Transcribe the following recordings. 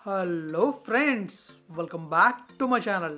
hello friends welcome back to my channel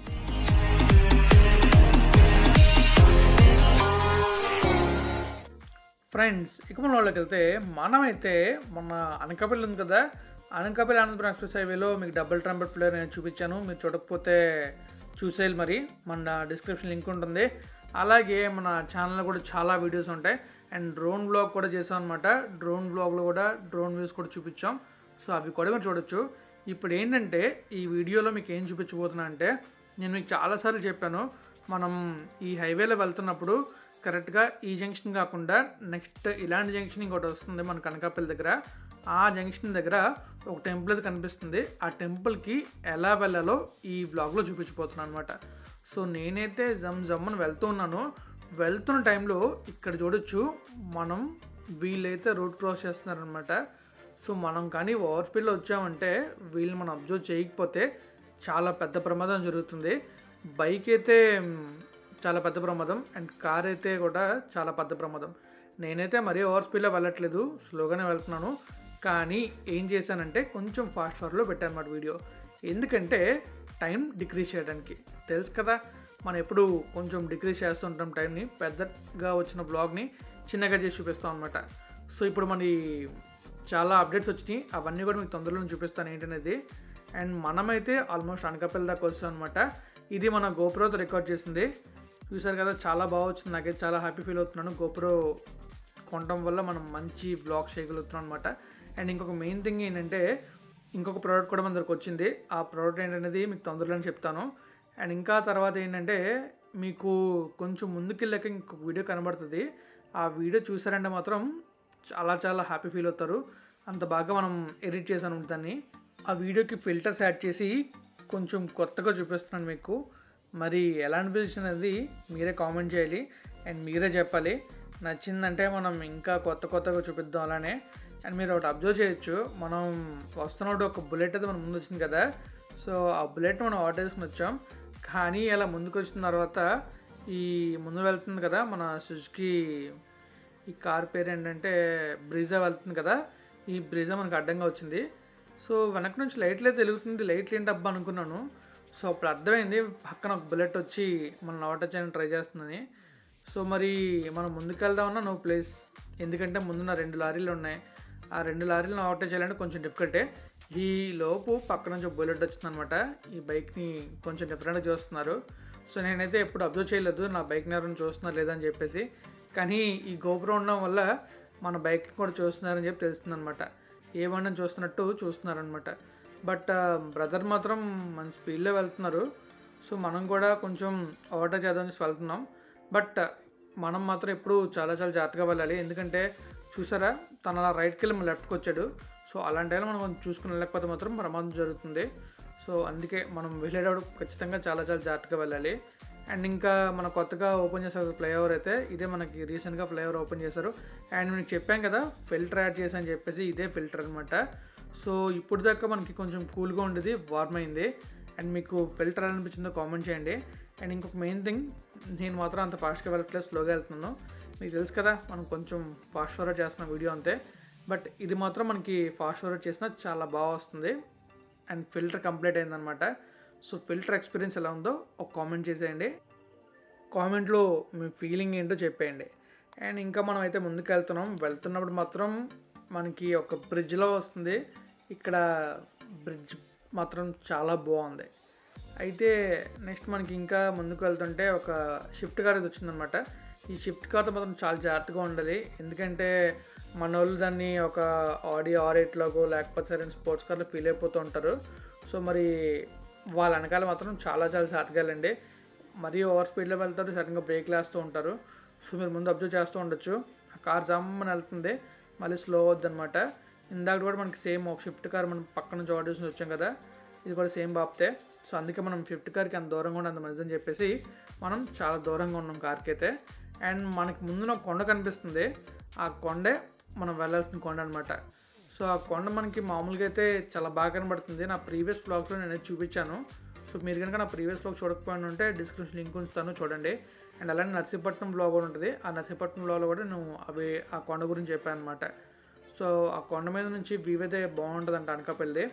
friends ఇక మన వాళ్ళకి వెళ్తే మనమైతే మొన్న అనకాపల్లి ఉంది కదా అనకాపల్లి అనంతపురం ఎక్స్ప్రెస్ హైవేలో మీకు డబుల్ ట్రంపెట్ ఫ్లేర్ నేను చూపించాను మీరు చూడకపోతే చూసేయాలి మరి మన డిస్క్రిప్షన్ లింక్ ఉంటుంది అలాగే మన ఛానల్లో కూడా చాలా వీడియోస్ ఉంటాయి అండ్ డ్రోన్ బ్లాగ్ కూడా చేసాం అనమాట డ్రోన్ బ్లాగ్లో కూడా డ్రోన్ వ్యూస్ కూడా చూపించాం సో అవి కూడా మీరు చూడొచ్చు ఇప్పుడు ఏంటంటే ఈ వీడియోలో మీకు ఏం చూపించబోతున్నా అంటే నేను మీకు చాలాసార్లు చెప్పాను మనం ఈ హైవేలో వెళ్తున్నప్పుడు కరెక్ట్గా ఈ జంక్షన్ కాకుండా నెక్స్ట్ ఇలాంటి జంక్షన్ ఇంకోటి వస్తుంది మన కనకాపల్లి దగ్గర ఆ జంక్షన్ దగ్గర ఒక టెంపుల్ అయితే కనిపిస్తుంది ఆ టెంపుల్కి ఎలా వెళ్ళాలో ఈ వ్లాగ్లో చూపించిపోతున్నాను అనమాట సో నేనైతే జమ్ జమ్మని వెళ్తూ ఉన్నాను వెళ్తున్న టైంలో ఇక్కడ చూడొచ్చు మనం వీళ్ళైతే రోడ్ క్రాస్ చేస్తున్నారనమాట సో మనం కానీ ఓవర్ స్పీడ్లో వచ్చామంటే వీళ్ళు మనం అబ్జర్వ్ చేయకపోతే చాలా పెద్ద ప్రమాదం జరుగుతుంది బైక్ అయితే మ్, చాలా పెద్ద ప్రమాదం అండ్ కార్ అయితే కూడా చాలా పెద్ద ప్రమాదం నేనైతే మరీ ఓవర్ స్పీడ్లో వెళ్ళట్లేదు స్లోగానే వెళ్తున్నాను కానీ ఏం చేశానంటే కొంచెం ఫాస్ట్ ఫార్వర్డ్లో పెట్టాను అన్నమాట వీడియో ఎందుకంటే టైం డిక్రీజ్ చేయడానికి తెలుసు కదా మనం ఎప్పుడు కొంచెం డిక్రీజ్ చేస్తుంటాం టైంని పెద్దగా వచ్చిన బ్లాగ్ని చిన్నగా చేసి చూపిస్తాం అనమాట సో ఇప్పుడు మన చాలా అప్డేట్స్ వచ్చినాయి అవన్నీ కూడా మీకు తొందరలో చూపిస్తాను ఏంటనేది అండ్ మనమైతే ఆల్మోస్ట్ అనకాపల్లి దాకా వస్తాం అనమాట ఇది మన గోప్రోతో రికార్డ్ చేసింది చూసారు కదా చాలా బాగా వచ్చింది నాకైతే చాలా హ్యాపీ ఫీల్ అవుతున్నాను గోప్రో కొనడం వల్ల మనం మంచి బ్లాగ్ చేయగలుగుతున్నాం అనమాట అండ్ ఇంకొక మెయిన్ థింగ్ ఏంటంటే ఇంకొక ప్రోడక్ట్ కూడా మన దగ్గరకు వచ్చింది ఆ ప్రోడక్ట్ ఏంటనేది మీకు తొందరలోనే చెప్తాను అండ్ ఇంకా తర్వాత ఏంటంటే మీకు కొంచెం ముందుకెళ్ళాక ఇంకొక వీడియో కనబడుతుంది ఆ వీడియో చూసారంటే మాత్రం చాలా చాలా హ్యాపీ ఫీల్ అవుతారు అంత బాగా మనం ఎడిట్ చేశాను దాన్ని ఆ వీడియోకి ఫిల్టర్స్ యాడ్ చేసి కొంచెం కొత్తగా చూపిస్తున్నాను మీకు మరి ఎలా అనిపించింది అనేది మీరే కామెంట్ చేయాలి అండ్ మీరే చెప్పాలి నచ్చిందంటే మనం ఇంకా కొత్త కొత్తగా చూపిద్దాం అలానే అండ్ మీరు ఒకటి అబ్జర్వ్ చేయొచ్చు మనం వస్తున్నప్పుడు ఒక బుల్లెట్ అయితే మన ముందు వచ్చింది కదా సో ఆ బుల్లెట్ మనం ఆర్డర్ చేసుకుని వచ్చాం కానీ అలా ముందుకు వచ్చిన తర్వాత ఈ ముందు వెళ్తుంది కదా మన సుజుకి ఈ కార్ పేరు ఏంటంటే బ్రిజా వెళ్తుంది కదా ఈ బ్రిజా మనకు అడ్డంగా వచ్చింది సో వెనక నుంచి లైట్లు అయితే వెలుగుతుంది లైట్లు ఏంటి అబ్బా అనుకున్నాను సో అప్పుడు అర్థమైంది పక్కన ఒక బుల్లెట్ వచ్చి మనం ఓవర్ చేయడానికి ట్రై చేస్తుందని సో మరి మనం ముందుకు వెళ్దామన్నా నో ప్లేస్ ఎందుకంటే ముందున్న రెండు లారీలు ఉన్నాయి ఆ రెండు లారీలను ఓవర్ చేయాలంటే కొంచెం డిఫికల్టే ఈ లోపు పక్క నుంచి ఒక బుల్లెట్ వచ్చిందనమాట ఈ బైక్ని కొంచెం డిఫరెంట్గా చూస్తున్నారు సో నేనైతే ఎప్పుడు అబ్జర్వ్ చేయలేదు నా బైక్ని ఎవరైనా చూస్తున్నారు లేదని చెప్పేసి కానీ ఈ గోపురం ఉండడం వల్ల మన బైక్ కూడా చూస్తున్నారని చెప్పి తెలుస్తుంది అనమాట ఏమన్నా చూస్తున్నట్టు చూస్తున్నారనమాట బట్ బ్రదర్ మాత్రం మంచి స్పీడ్లో వెళ్తున్నారు సో మనం కూడా కొంచెం ఓవర్ చేద్దామని వెళ్తున్నాం బట్ మనం మాత్రం ఎప్పుడు చాలా చాలా జాగ్రత్తగా వెళ్ళాలి ఎందుకంటే చూసారా తన అలా రైట్కి వెళ్ళి లెఫ్ట్కి వచ్చాడు సో అలాంటి టైంలో మనం కొంచెం చూసుకుని వెళ్ళకపోతే మాత్రం ప్రమాదం జరుగుతుంది సో అందుకే మనం వెళ్ళేటప్పుడు ఖచ్చితంగా చాలా చాలా జాగ్రత్తగా వెళ్ళాలి అండ్ ఇంకా మన కొత్తగా ఓపెన్ చేశారు ఫ్లైఓవర్ అయితే ఇదే మనకి రీసెంట్గా ఫ్లైఓవర్ ఓపెన్ చేశారు అండ్ మీకు చెప్పాం కదా ఫిల్టర్ యాడ్ చేసి అని చెప్పేసి ఇదే ఫిల్టర్ అనమాట సో ఇప్పుడు దాకా మనకి కొంచెం కూల్గా ఉండేది వార్మ్ అయింది అండ్ మీకు ఫిల్టర్ ఎలా అనిపించిందో కామెంట్ చేయండి అండ్ ఇంకొక మెయిన్ థింగ్ నేను మాత్రం అంత ఫాస్ట్గా వెళ్ళట్లేదు స్లోగా వెళ్తున్నాను మీకు తెలుసు కదా మనం కొంచెం ఫాస్ట్ ఫార్వర్డ్ చేస్తున్న వీడియో అంతే బట్ ఇది మాత్రం మనకి ఫాస్ట్ ఫార్వర్డ్ చేసినా చాలా బాగా వస్తుంది అండ్ ఫిల్టర్ కంప్లీట్ అయిందనమాట సో ఫిల్టర్ ఎక్స్పీరియన్స్ ఎలా ఉందో ఒక కామెంట్ చేసేయండి కామెంట్లో మీ ఫీలింగ్ ఏంటో చెప్పేయండి అండ్ ఇంకా మనం అయితే ముందుకు వెళ్తున్నాం వెళ్తున్నప్పుడు మాత్రం మనకి ఒక బ్రిడ్జ్లో వస్తుంది ఇక్కడ బ్రిడ్జ్ మాత్రం చాలా బాగుంది అయితే నెక్స్ట్ మనకి ఇంకా ముందుకు వెళ్తుంటే ఒక షిఫ్ట్ కార్ అయితే వచ్చిందనమాట ఈ షిఫ్ట్ కార్తో మాత్రం చాలా జాగ్రత్తగా ఉండాలి ఎందుకంటే మన వాళ్ళు దాన్ని ఒక ఆడి ఆర్ ఎయిట్లాగో లేకపోతే సరే స్పోర్ట్స్ కార్లో ఫీల్ అయిపోతూ ఉంటారు సో మరి వాళ్ళ వెనకాల మాత్రం చాలా చాలా జాగ్రత్తగా వెళ్ళండి మరీ ఓవర్ స్పీడ్లో వెళ్తారు సడన్గా బ్రేక్ వేస్తూ ఉంటారు సో మీరు ముందు అబ్జర్వ్ చేస్తూ ఉండొచ్చు ఆ కార్ జమ్మని వెళ్తుంది మళ్ళీ స్లో అవుద్దనమాట ఇందాక కూడా మనకి సేమ్ ఒక షిఫ్ట్ కార్ మనం పక్క నుంచి ఆర్డర్ చేసి వచ్చాం కదా ఇది కూడా సేమ్ బాప్తే సో అందుకే మనం షిఫ్ట్ కార్కి అంత దూరంగా ఉండి అంత మంచిదని చెప్పేసి మనం చాలా దూరంగా ఉన్నాం కార్కి అయితే అండ్ మనకి ముందున ఒక కొండ కనిపిస్తుంది ఆ కొండే మనం వెళ్ళాల్సిన కొండ అనమాట సో ఆ కొండ మనకి మామూలుగా అయితే చాలా బాగా కనబడుతుంది నా ప్రీవియస్ బ్లాగ్స్లో నేను చూపించాను సో మీరు కనుక నా ప్రీవియస్ బ్లాగ్ చూడకపోయినా ఉంటే డిస్క్రిప్షన్ లింక్ ఉంచుతాను చూడండి అండ్ అలానే నర్సీపట్నం బ్లాగ్ కూడా ఉంటుంది ఆ నర్సీపట్నం బ్లాగ్లో కూడా నేను అవి ఆ కొండ గురించి చెప్పాను అనమాట సో ఆ కొండ మీద నుంచి వ్యూ అయితే బాగుంటుంది అంట అనకాపల్లి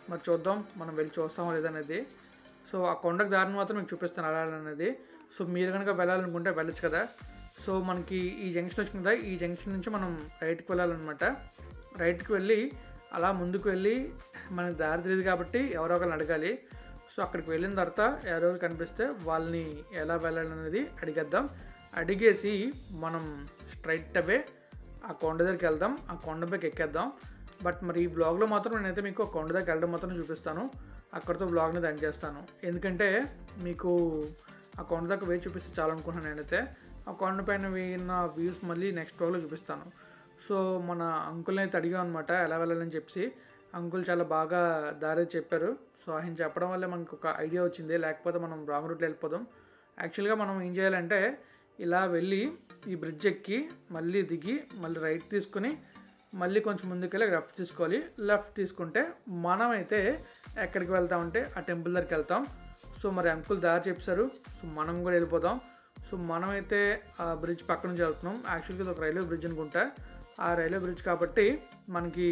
మరి చూద్దాం మనం వెళ్ళి చూస్తామో లేదనేది సో ఆ కొండకు దారిని మాత్రం మీకు చూపిస్తాను వెళ్ళాలనేది సో మీరు కనుక వెళ్ళాలనుకుంటే వెళ్ళొచ్చు కదా సో మనకి ఈ జంక్షన్ వచ్చింది కదా ఈ జంక్షన్ నుంచి మనం రైట్కి వెళ్ళాలన్నమాట రైట్కి వెళ్ళి అలా ముందుకు వెళ్ళి మనకి దారి తెలియదు కాబట్టి ఎవరో ఒకరిని అడగాలి సో అక్కడికి వెళ్ళిన తర్వాత ఎవరో కనిపిస్తే వాళ్ళని ఎలా వెళ్ళాలనేది అడిగేద్దాం అడిగేసి మనం స్ట్రైట్ అవే ఆ కొండ దగ్గరికి వెళ్దాం ఆ కొండ పైకి ఎక్కేద్దాం బట్ మరి ఈ బ్లాగ్లో మాత్రం నేనైతే మీకు ఆ కొండ దగ్గరికి వెళ్ళడం మాత్రం చూపిస్తాను అక్కడితో బ్లాగ్ని దాని చేస్తాను ఎందుకంటే మీకు ఆ కొండ దగ్గర వేసి చూపిస్తే చాలా అనుకుంటున్నాను నేనైతే ఆ కొండ పైన వేయిన వ్యూస్ మళ్ళీ నెక్స్ట్ బ్లాగ్లో చూపిస్తాను సో మన అంకుల్ని అయితే అడిగాం అనమాట ఎలా వెళ్ళాలని చెప్పి అంకుల్ చాలా బాగా దారి చెప్పారు సో ఆయన చెప్పడం వల్ల మనకు ఒక ఐడియా వచ్చింది లేకపోతే మనం రాంగ్ రూట్లో వెళ్ళిపోదాం యాక్చువల్గా మనం ఏం చేయాలంటే ఇలా వెళ్ళి ఈ బ్రిడ్జ్ ఎక్కి మళ్ళీ దిగి మళ్ళీ రైట్ తీసుకుని మళ్ళీ కొంచెం ముందుకెళ్ళి లెఫ్ట్ తీసుకోవాలి లెఫ్ట్ తీసుకుంటే మనమైతే ఎక్కడికి వెళ్తామంటే ఆ టెంపుల్ దగ్గరికి వెళ్తాం సో మరి అంకుల్ దారి చెప్పారు సో మనం కూడా వెళ్ళిపోదాం సో మనమైతే ఆ బ్రిడ్జ్ పక్క నుంచి వెళ్తున్నాం యాక్చువల్గా ఇది ఒక రైల్వే బ్రిడ్జ్ అనుకుంటా ఆ రైల్వే బ్రిడ్జ్ కాబట్టి మనకి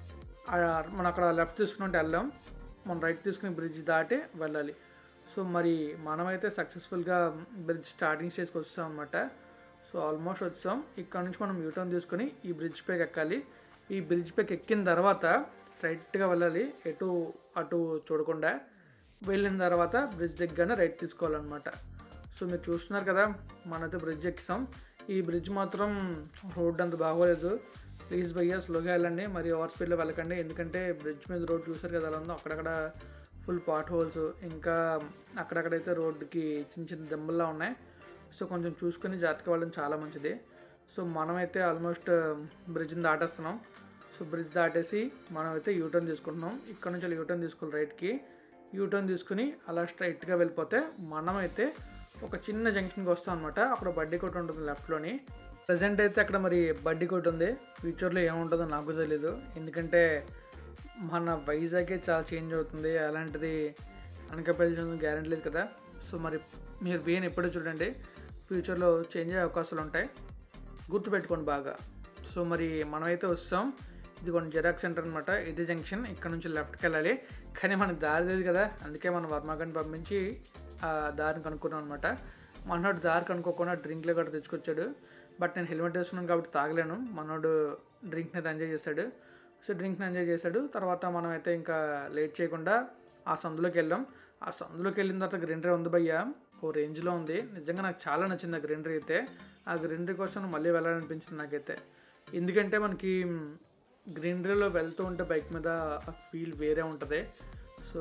ఆ- మనం అక్కడ లెఫ్ట్ తీసుకుని వెళ్దాం మనం రైట్ తీసుకుని బ్రిడ్జ్ దాటి వెళ్ళాలి సో మరి మనమైతే సక్సెస్ఫుల్గా బ్రిడ్జ్ స్టార్టింగ్ స్టేజ్కి వస్తాం అనమాట సో ఆల్మోస్ట్ వచ్చాం ఇక్కడ నుంచి మనం యూటర్న్ తీసుకొని ఈ బ్రిడ్జ్ పైకి ఎక్కాలి ఈ బ్రిడ్జ్ పైకి ఎక్కిన తర్వాత స్ట్రైట్గా వెళ్ళాలి ఎటు అటు చూడకుండా వెళ్ళిన తర్వాత బ్రిడ్జ్ దగ్గరనే రైట్ తీసుకోవాలన్నమాట సో మీరు చూస్తున్నారు కదా మనైతే బ్రిడ్జ్ ఎక్కిసాం ఈ బ్రిడ్జ్ మాత్రం రోడ్ అంత బాగోలేదు ప్లీజ్ భయ్యా స్లోగా వెళ్ళండి మరి ఓవర్ స్పీడ్లో వెళ్ళకండి ఎందుకంటే బ్రిడ్జ్ మీద రోడ్ చూసారు కదా ఎలా ఉందో అక్కడక్కడ ఫుల్ పాట్ హోల్స్ ఇంకా అక్కడక్కడైతే రోడ్డుకి చిన్న చిన్న దెబ్బల్లా ఉన్నాయి సో కొంచెం చూసుకొని జాగ్రత్తగా వెళ్ళడం చాలా మంచిది సో మనమైతే ఆల్మోస్ట్ బ్రిడ్జ్ని దాటేస్తున్నాం సో బ్రిడ్జ్ దాటేసి మనమైతే యూటర్న్ తీసుకుంటున్నాం ఇక్కడ నుంచి యూటర్న్ తీసుకోవాలి రైట్కి యూటర్న్ తీసుకుని అలా స్ట్రైట్గా వెళ్ళిపోతే మనమైతే ఒక చిన్న జంక్షన్కి వస్తాం అనమాట అక్కడ బడ్డీ కొట్టు ఉంటుంది లెఫ్ట్లోని ప్రజెంట్ అయితే అక్కడ మరి బడ్డీ కొట్టు ఉంది ఫ్యూచర్లో ఏముంటుందో నాకు తెలియదు ఎందుకంటే మన వైజాగే చాలా చేంజ్ అవుతుంది అలాంటిది అనకాపల్లి గ్యారెంటీ లేదు కదా సో మరి మీరు బియ్యం ఎప్పుడూ చూడండి ఫ్యూచర్లో చేంజ్ అయ్యే అవకాశాలు ఉంటాయి గుర్తుపెట్టుకోండి బాగా సో మరి మనమైతే వస్తాం ఇది కొన్ని జెరాక్స్ సెంటర్ అనమాట ఇది జంక్షన్ ఇక్కడ నుంచి లెఫ్ట్కి వెళ్ళాలి కానీ మనకు దారి లేదు కదా అందుకే మనం వర్మగారిని పంపించి ఆ దారిని కనుక్కున్నాం అనమాట మనోడు దారి కనుక్కోకుండా డ్రింక్లు కూడా తెచ్చుకొచ్చాడు బట్ నేను హెల్మెట్ వేసుకున్నాను కాబట్టి తాగలేను మనోడు డ్రింక్ని అయితే ఎంజాయ్ చేశాడు సో డ్రింక్ని ఎంజాయ్ చేశాడు తర్వాత మనం అయితే ఇంకా లేట్ చేయకుండా ఆ సందులోకి వెళ్ళాం ఆ సందులోకి వెళ్ళిన తర్వాత గ్రీనరీ ఉంది భయ్య ఓ రేంజ్లో ఉంది నిజంగా నాకు చాలా నచ్చింది ఆ గ్రీనరీ అయితే ఆ గ్రీనరీ కోసం మళ్ళీ వెళ్ళాలనిపించింది నాకైతే ఎందుకంటే మనకి గ్రీనరీలో వెళ్తూ ఉంటే బైక్ మీద ఆ ఫీల్ వేరే ఉంటుంది సో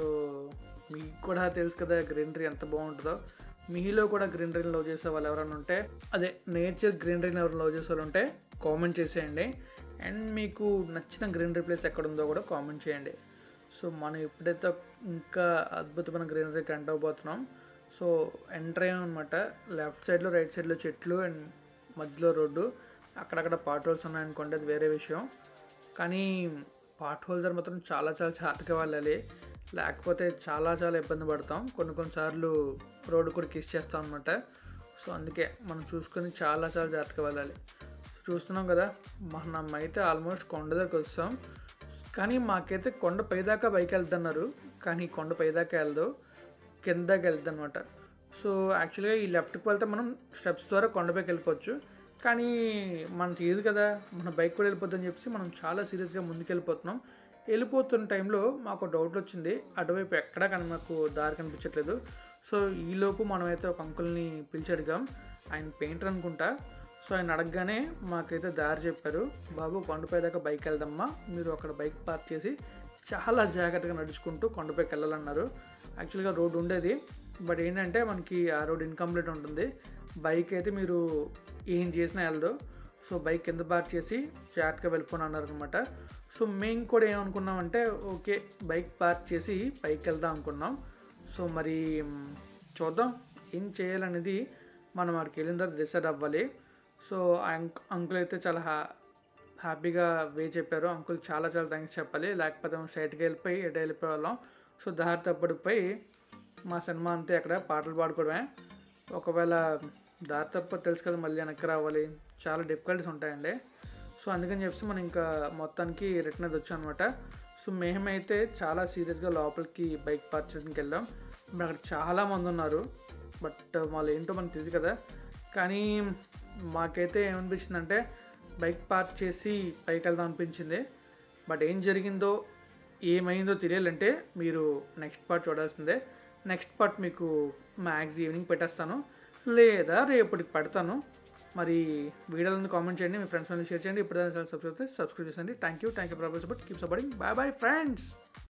మీకు కూడా తెలుసు కదా గ్రీనరీ ఎంత బాగుంటుందో మీలో కూడా గ్రీనరీని లవ్ చేసే వాళ్ళు ఎవరైనా ఉంటే అదే నేచర్ గ్రీనరీని ఎవరైనా లవ్ చేసే వాళ్ళు ఉంటే కామెంట్ చేసేయండి అండ్ మీకు నచ్చిన గ్రీనరీ ప్లేస్ ఎక్కడ ఉందో కూడా కామెంట్ చేయండి సో మనం ఎప్పుడైతే ఇంకా అద్భుతమైన గ్రీనరీకి ఎంటర్ అవబోతున్నాం సో ఎంటర్ అయ్యాం అనమాట లెఫ్ట్ సైడ్లో రైట్ సైడ్లో చెట్లు అండ్ మధ్యలో రోడ్డు అక్కడక్కడ పాట్ హోల్స్ ఉన్నాయనుకోండి అది వేరే విషయం కానీ పాట్ హోల్డర్ మాత్రం చాలా చాలా జాగ్రత్తగా వెళ్ళాలి లేకపోతే చాలా చాలా ఇబ్బంది పడతాం కొన్ని కొన్నిసార్లు రోడ్డు కూడా కిస్ చేస్తాం అనమాట సో అందుకే మనం చూసుకొని చాలా చాలా జాగ్రత్తగా వెళ్ళాలి చూస్తున్నాం కదా మనం అయితే ఆల్మోస్ట్ కొండ దగ్గరకు వస్తాం కానీ మాకైతే కొండ పైదాకా బైక్ వెళ్తున్నారు కానీ కొండ పైదాకా వెళ్దు కిందకి వెళ్తుంది అనమాట సో యాక్చువల్గా ఈ లెఫ్ట్కి వెళ్తే మనం స్టెప్స్ ద్వారా కొండపైకి వెళ్ళిపోవచ్చు కానీ మనకి తెలియదు కదా మన బైక్ కూడా వెళ్ళిపోతుందని చెప్పి మనం చాలా సీరియస్గా ముందుకు వెళ్ళిపోతున్నాం వెళ్ళిపోతున్న టైంలో మాకు డౌట్ వచ్చింది అటువైపు ఎక్కడా కానీ మాకు దారి కనిపించట్లేదు సో ఈలోపు మనమైతే ఒక అంకుల్ని పిలిచి అడిగాం ఆయన పెయింటర్ అనుకుంటా సో ఆయన అడగగానే మాకైతే దారి చెప్పారు బాబు కొండపై దాకా బైక్ వెళ్దామా మీరు అక్కడ బైక్ పార్క్ చేసి చాలా జాగ్రత్తగా నడుచుకుంటూ కొండపైకి వెళ్ళాలన్నారు యాక్చువల్గా రోడ్ ఉండేది బట్ ఏంటంటే మనకి ఆ రోడ్ ఇన్కంప్లీట్ ఉంటుంది బైక్ అయితే మీరు ఏం చేసినా వెళ్దు సో బైక్ కింద పార్క్ చేసి జాగ్రత్తగా వెళ్ళిపోని అన్నారు అనమాట సో మేము కూడా ఏమనుకున్నామంటే ఓకే బైక్ పార్క్ చేసి పైకి వెళ్దాం అనుకున్నాం సో మరి మ్, చూద్దాం ఏం చేయాలనేది మనం అక్కడికి వెళ్ళిన తర్వాత డిసైడ్ అవ్వాలి సో ఆ అంక్- అంకుల్ అయితే చాలా హ్యా హ్యాపీగా వే చెప్పారు అంకుల్ చాలా చాలా థ్యాంక్స్ చెప్పాలి లేకపోతే మనం స్ట్రైట్గా వెళ్ళిపోయి ఎటు వెళ్ళిపోయే వాళ్ళం సో దారి తప్పడిపోయి మా సినిమా అంతే అక్కడ పాటలు పాడుకోవడమే ఒకవేళ దారి తప్ప తెలుసు కదా మళ్ళీ వెనక్కి రావాలి చాలా డిఫికల్టీస్ ఉంటాయండి సో అందుకని చెప్పి మనం ఇంకా మొత్తానికి రిటర్న్ అయితే వచ్చాం అనమాట సో మేమైతే చాలా సీరియస్గా లోపలికి బైక్ పార్క్ చేయడానికి వెళ్ళాం ఇప్పుడు అక్కడ చాలా మంది ఉన్నారు బట్ వాళ్ళు ఏంటో మనకు తెలియదు కదా కానీ మాకైతే ఏమనిపించిందంటే బైక్ పార్క్ చేసి పైకి వెళ్దాం అనిపించింది బట్ ఏం జరిగిందో ఏమైందో తెలియాలంటే మీరు నెక్స్ట్ పార్ట్ చూడాల్సిందే నెక్స్ట్ పార్ట్ మీకు మ్యాక్స్ ఈవినింగ్ పెట్టేస్తాను లేదా రేపటికి పెడతాను మరి వీడియోలను కామెంట్ చేయండి మీ ఫ్రెండ్స్ షేర్ చేయండి ఇప్పుడు సబ్స్క్రైబ్ సబ్స్క్రైబ్ చేయండి thank you thank you for support keep supporting bye bye friends